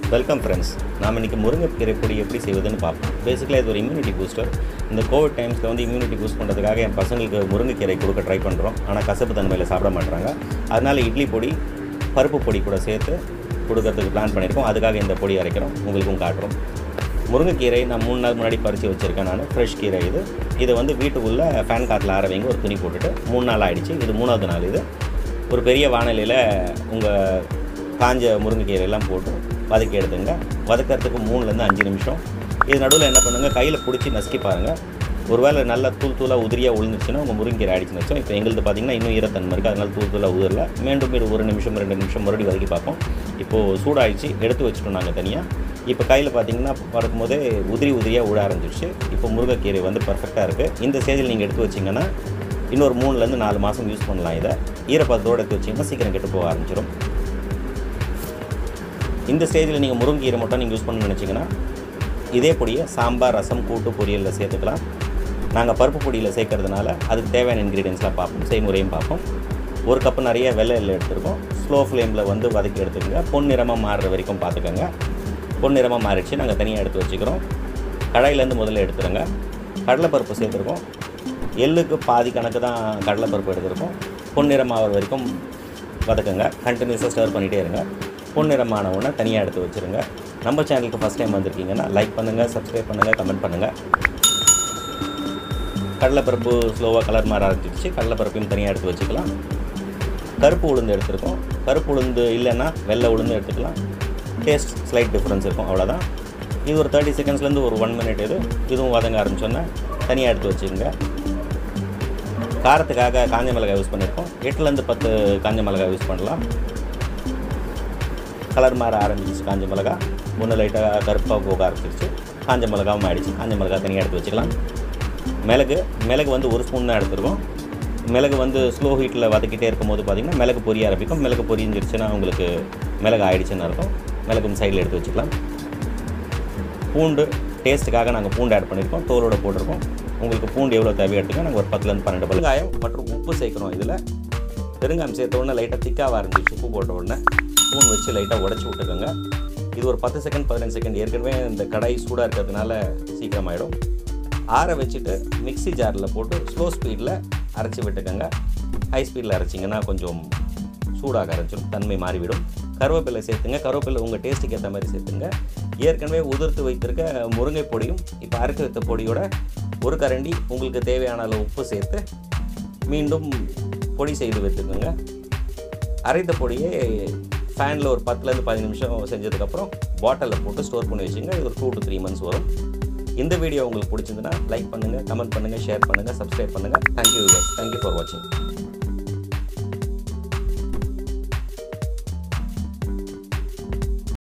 welcome friends நாம் இன்றைக்கி முருங்கைக்கீரை பொடி எப்படி செய்வதுன்னு பார்ப்போம் பேசிக்கலாக இது ஒரு இம்யூனிட்டி பூஸ்டர் இந்த கோவிட் டைம்ஸில் வந்து இம்யூனிட்டி பூஸ்ட் பண்ணுறதுக்காக என் பசங்களுக்கு முருங்கைக்கீரை கொடுக்க ட்ரை பண்ணுறோம் ஆனால் கசப்பு தன்மையில் சாப்பிட மாட்டுறாங்க அதனால் இட்லி பொடி பருப்பு பொடி கூட சேர்த்து கொடுக்கறதுக்கு பிளான் பண்ணியிருக்கோம் அதுக்காக இந்த பொடி அரைக்கிறோம் உங்களுக்கும் காட்டுறோம் முருங்கைக்கீரை நான் மூணு நாள் முன்னாடி பறித்து வச்சுருக்கேன் நான் ஃப்ரெஷ் கீரை இது இதை வந்து வீட்டுக்குள்ளே ஃபேன் காற்றுல ஆற வைங்க ஒரு துணி போட்டுட்டு மூணு நாள் ஆயிடுச்சு இது மூணாவது நாள் இது ஒரு பெரிய வானிலையில் உங்கள் காஞ்ச முருங்கைக்கீரை எல்லாம் போட்டு வதக்கி எடுத்துங்க வதக்கிறதுக்கு மூணுலேருந்து அஞ்சு நிமிஷம் இது நடுவில் என்ன பண்ணுங்கள் கையில் பிடிச்சி நசுக்கி பாருங்கள் ஒருவேளை நல்லா தூள் தூளாக உதிரியாக உளுந்துச்சுன்னா உங்கள் முருங்கீரை ஆயிடுச்சுன்னு வச்சோம் இப்போ எங்களுக்கு பார்த்தீங்கன்னா இன்னும் ஈரத்தன்மை இருக்குது அதனால தூள் தூளாக உதிரல மீண்டும் மீண்டும் ஒரு நிமிஷம் ரெண்டு நிமிஷம் மறுபடியும் வதக்கி பார்ப்போம் இப்போது சூடாயிடுச்சு எடுத்து வச்சுட்டோம் நாங்கள் தனியாக இப்போ கையில் பார்த்தீங்கன்னா பறக்கும்போதே உதிரி உதிரியாக விட ஆரம்பிச்சிருச்சு இப்போ முருங்கைக்கீரை வந்து பர்ஃபெக்டாக இருக்குது இந்த ஸ்டேஜில் நீங்கள் எடுத்து வச்சிங்கன்னா இன்னொரு மூணுலேருந்து நாலு மாதம் யூஸ் பண்ணலாம் இதை ஈரப்பதத்தோடு எடுத்து வச்சிங்கன்னா சீக்கிரம் கெட்டு போக ஆரம்பிச்சிடும் இந்த ஸ்டேஜில் நீங்கள் முருங்கீரை மட்டும் நீங்கள் யூஸ் பண்ண நினச்சிங்கன்னா இதே பொடியை சாம்பார் ரசம் கூட்டு பொரியலில் சேர்த்துக்கலாம் நாங்கள் பருப்பு பொடியில் சேர்க்கறதுனால அதுக்கு தேவையான இன்க்ரீடியன்ஸ்லாம் பார்ப்போம் செய்முறையும் பார்ப்போம் ஒரு கப்பு நிறைய வெள்ளை எள்ளு எடுத்துருக்கோம் ஸ்லோ ஃப்ளேமில் வந்து வதக்கி எடுத்துக்கோங்க பொன்னிறமாக மாறுற வரைக்கும் பார்த்துக்கோங்க பொன்னிறமாக மாறிடுச்சு நாங்கள் தனியாக எடுத்து வச்சுக்கிறோம் கடாயிலேருந்து முதல்ல எடுத்துருங்க கடலைப்பருப்பு சேர்த்துருக்கோம் எள்ளுக்கு பாதி கணக்கு தான் கடலைப்பருப்பு எடுத்திருக்கோம் பொன்னிறமாகிற வரைக்கும் வதக்குங்க கண்டினியூஸாக ஸ்டர் பண்ணிகிட்டே இருங்க பொன்னிறமான உடனே தனியாக எடுத்து வச்சுருங்க நம்ம சேனலுக்கு ஃபஸ்ட் டைம் வந்திருக்கீங்கன்னா லைக் பண்ணுங்கள் சப்ஸ்கிரைப் பண்ணுங்கள் கமெண்ட் பண்ணுங்கள் கடலைப்பருப்பு ஸ்லோவாக கலர் மாற ஆரம்பிச்சிருச்சு கடலைப்பருப்பையும் தனியாக எடுத்து வச்சுக்கலாம் கருப்பு உளுந்து எடுத்துருக்கோம் கருப்பு உளுந்து இல்லைன்னா வெள்ளை உளுந்து எடுத்துக்கலாம் டேஸ்ட் ஸ்லைட் டிஃப்ரென்ஸ் இருக்கும் அவ்வளோதான் இது ஒரு தேர்ட்டி செகண்ட்ஸ்லேருந்து ஒரு ஒன் மினிட் இது இதுவும் வதங்க ஆரம்பிச்சோன்னே தனியாக எடுத்து வச்சுக்கோங்க காரத்துக்காக காஞ்ச மிளகாய் யூஸ் பண்ணியிருக்கோம் எட்டுலேருந்து பத்து காஞ்ச மிளகாய் யூஸ் பண்ணலாம் கலர் மாற ஆரம்பிச்சிச்சு காஞ்ச மிளகா ஒன்று லைட்டாக கருப்பாக போக ஆரம்பிச்சிருச்சு காஞ்ச மிளகாவும் ஆயிடுச்சு காஞ்ச மிளகா தனியாக எடுத்து வச்சுக்கலாம் மிளகு மிளகு வந்து ஒரு ஸ்பூன் தான் எடுத்துருக்கோம் மிளகு வந்து ஸ்லோ ஹீட்டில் வதக்கிட்டே இருக்கும்போது பார்த்திங்கன்னா மிளகு பொரிய ஆரம்பிக்கும் மிளகு பொரிஞ்சிருச்சுன்னா உங்களுக்கு மிளகு ஆயிடுச்சுன்னு அர்த்தம் மிளகு சைடில் எடுத்து வச்சுக்கலாம் பூண்டு டேஸ்ட்டுக்காக நாங்கள் பூண்டு ஆட் பண்ணியிருக்கோம் தோலோட போட்டிருக்கோம் உங்களுக்கு பூண்டு எவ்வளோ தேவை எடுத்துக்கோ நாங்கள் ஒரு பத்துலேருந்து பன்னெண்டு பெருங்காயம் மற்றும் உப்பு சேர்க்குறோம் இதில் பெருங்காயம் சேர்த்த உடனே லைட்டாக திக்காக ஆரம்பிச்சு உப்பு போட்ட உடனே ஸ்பூன் வச்சு லைட்டாக உடச்சி விட்டுக்கோங்க இது ஒரு பத்து செகண்ட் பதினஞ்சு செகண்ட் ஏற்கனவே இந்த கடாய் சூடாக இருக்கிறதுனால சீக்கிரமாயிடும் ஆற வச்சுட்டு மிக்ஸி ஜாரில் போட்டு ஸ்லோ ஸ்பீடில் அரைச்சி விட்டுக்கோங்க ஹை ஸ்பீடில் அரைச்சிங்கன்னா கொஞ்சம் சூடாக ஆரம்பிச்சிடும் தன்மை மாறிவிடும் கருவேப்பிலை சேர்த்துங்க கருவேப்பிலை உங்கள் டேஸ்ட்டுக்கு ஏற்ற மாதிரி சேர்த்துங்க ஏற்கனவே உதிர்த்து வைத்திருக்க முருங்கை பொடியும் இப்போ அரைச்சி வைத்த பொடியோட ஒரு கரண்டி உங்களுக்கு தேவையான அளவு உப்பு சேர்த்து மீண்டும் பொடி செய்து வச்சுக்கோங்க அரைத்த பொடியை ஃபேனில் ஒரு பத்துலேருந்து பதினஞ்சு நிமிஷம் செஞ்சதுக்கப்புறம் பாட்டிலில் போட்டு ஸ்டோர் பண்ணி வச்சுங்க இது ஒரு டூ டு த்ரீ மந்த்ஸ் வரும் இந்த வீடியோ உங்களுக்கு பிடிச்சிருந்துன்னா லைக் பண்ணுங்கள் கமெண்ட் பண்ணுங்கள் ஷேர் பண்ணுங்கள் சப்ஸ்கிரைப் பண்ணுங்கள் தேங்க்யூ யூஸ் தேங்க்யூ ஃபார் வாட்சிங்